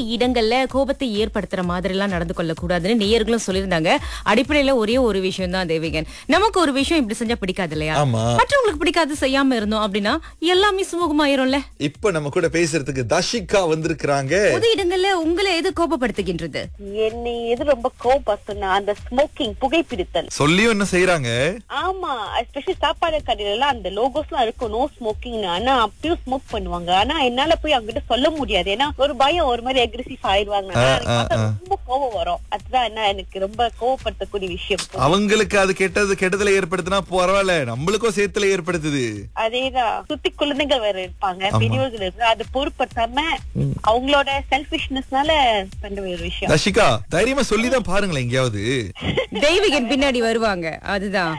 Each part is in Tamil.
இடங்கள்ல கோபத்தை ஏற்படுத்துற மாதிரி எல்லாம் நடந்து கொள்ள கூடாதுன்னு நேயர்களும் சொல்லியிருந்தாங்க அடிப்படையில ஒரே ஒரு விஷயம் தான் தேவிகன் நமக்கு ஒரு விஷயம் இப்படி செஞ்சா பிடிக்காது இல்லையா ஆமா மற்றவங்களுக்கு பிடிக்காது செய்யாம இருந்தோம் அப்படின்னா எல்லாமே சுமூகமாயிரும்ல இப்ப நம்ம கூட பேசுறதுக்கு தஷிகா வந்திருக்கிறாங்க பொது இடங்கள்ல உங்களை எது கோபப்படுத்துகின்றது என்னை எது ரொம்ப கோபப்படுத்துனா அந்த ஸ்மோக்கிங் புகைப்பிடித்தல் சொல்லியும் என்ன செய்யறாங்க ஆமா எஸ்பெஷலி சாப்பாடு கடையில எல்லாம் அந்த லோகோஸ் எல்லாம் இருக்கும் நோ ஸ்மோக்கிங் ஆனா அப்பயும் ஸ்மோக் பண்ணுவாங்க ஆனா என்னால போய் அவங்ககிட்ட சொல்ல முடியாது ஏன்னா ஒரு பயம் ஒரு மாதிரி அக்ரெசிவ் ஆயிடுவாங்க ஆனா எனக்கு பார்த்தா ரொம்ப கோபம் வரும் அதுதான் என்ன எனக்கு ரொம்ப கோவப்படுத்தக்கூடிய விஷயம் அவங்களுக்கு அது கெட்டது கெட்டதுல ஏற்படுத்தினா பரவாயில்ல நம்மளுக்கும் சேர்த்துல ஏற்படுத்துது அதேதான் சுத்தி குழந்தைகள் வேற இருப்பாங்க பெரியவர்கள் இருப்பாங்க அது பொருட்படுத்தாம அவங்களோட செல்பிஷ்னஸ்னால பண்ற ஒரு விஷயம் தஷிகா தைரியமா சொல்லிதான் பாருங்களேன் எங்கேயாவது தெய்வீகன் பின்னாடி வருவாங்க அதுதான்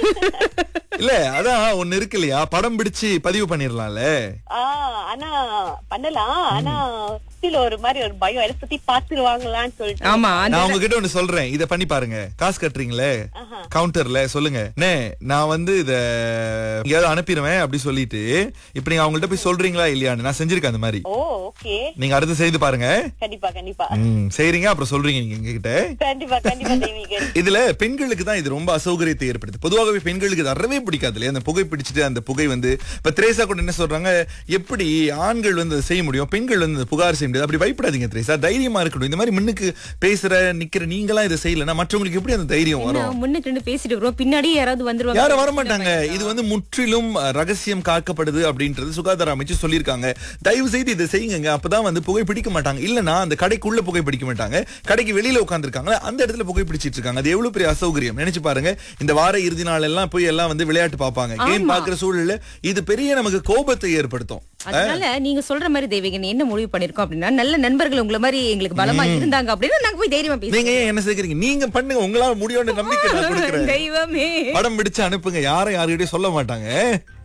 இல்ல அதான் ஒண்ணு இருக்கு இல்லையா படம் பிடிச்சு பதிவு பண்ணிடலாம்ல ஆஹ் ஆனா பண்ணலாம் ஆனா still ஒரு மாதிரி ஒரு பயம் எதை பத்தி பாத்துருவாங்களான்னு சொல்லிட்டு ஆமா அந்த நான் உங்ககிட்ட ஒண்ணு சொல்றேன் இத பண்ணி பாருங்க காசு கட்டுறீங்களே கவுண்டர்ல சொல்லுங்க நே நான் வந்து இத எங்கேயாவது அனுப்பிடுவேன் அப்படி சொல்லிட்டு இப்ப நீங்க அவங்கள்ட்ட போய் சொல்றீங்களா இல்லையான்னு நான் செஞ்சிருக்கேன் அந்த மாதிரி ஓ ஓகே நீங்க அடுத்து செய்து பாருங்க கண்டிப்பா கண்டிப்பா ம் செய்றீங்க அப்புறம் சொல்றீங்க நீங்க எங்ககிட்ட கண்டிப்பா கண்டிப்பா தேவிகன் இதுல பெண்களுக்கு தான் இது ரொம்ப அசௌகரியத்தை ஏற்படுது பொதுவாகவே பெண்களுக்கு இது அறவே பிடிக்காது இல்லையா அந்த புகை பிடிச்சிட்டு அந்த புகை வந்து இப்ப திரேசா கூட என்ன சொல்றாங்க எப்படி ஆண்கள் வந்து அதை செய்ய முடியும் பெண்கள் வந்து அந்த புகார் செய்ய முடியாது அப்படி பயப்படாதீங்க திரேசா தைரியமா இருக்கணும் இந்த மாதிரி முன்னுக்கு பேசுற நிக்கிற நீங்களாம் இதை செய்யலன்னா மற்றவங்களுக்கு எப்படி அந்த தைரியம் வரும் என்ன, முன்னுக்கு நின்னு பேசிட்டு வருவோம் பின்னாடி யாராவது வந்துருவாங்க யாரும் வர மாட்டாங்க இது வந்து முற்றிலும் அஹ், ரகசியம் காக்கப்படுது அப்படின்றது சுகாதார அமைச்சு சொல்லியிருக்காங்க தயவு செய்து இதை செய்யுங்க அப்பதான் வந்து புகை பிடிக்க மாட்டாங்க இல்லனா அந்த கடைக்குள்ள புகை பிடிக்க மாட்டாங்க கடைக்கு வெளியில உட்காந்துருக்காங்க அந்த இடத்துல புகை பிடிச்சிட்டு இருக்காங்க அது எவ்வளவு பெரிய அசௌகரியம் நினைச்சு பாருங்க இந்த வார இறுதி நாள் எல்லாம் போய் எல்லாம் வந்து விளையாட்டு பார்ப்பாங்க கேம் பாக்குற சூழல்ல இது பெரிய நமக்கு கோபத்தை ஏற்படுத்தும் அதனால நீங்க சொல்ற மாதிரி தேவிகன் என்ன முடிவு பண்ணிருக்கோம் அப்படின்னா நல்ல நண்பர்கள் உங்களை மாதிரி எங்களுக்கு பலமா இருந்தாங்க அப்படின்னா நாங்க போய் தைரியமா நீங்க பேசுவோம் ஏன் என்ன சேர்க்கறீங்க நீங்க பண்ணுங்க உங்களால முடியும்னு நம்பிக்கை நான் கொடுக்குறேன் தெய்வமே படம் பிடிச்சு அனுப்புங்க யாரும் யாருக்கிட்டையும் சொல்ல மாட்டாங்க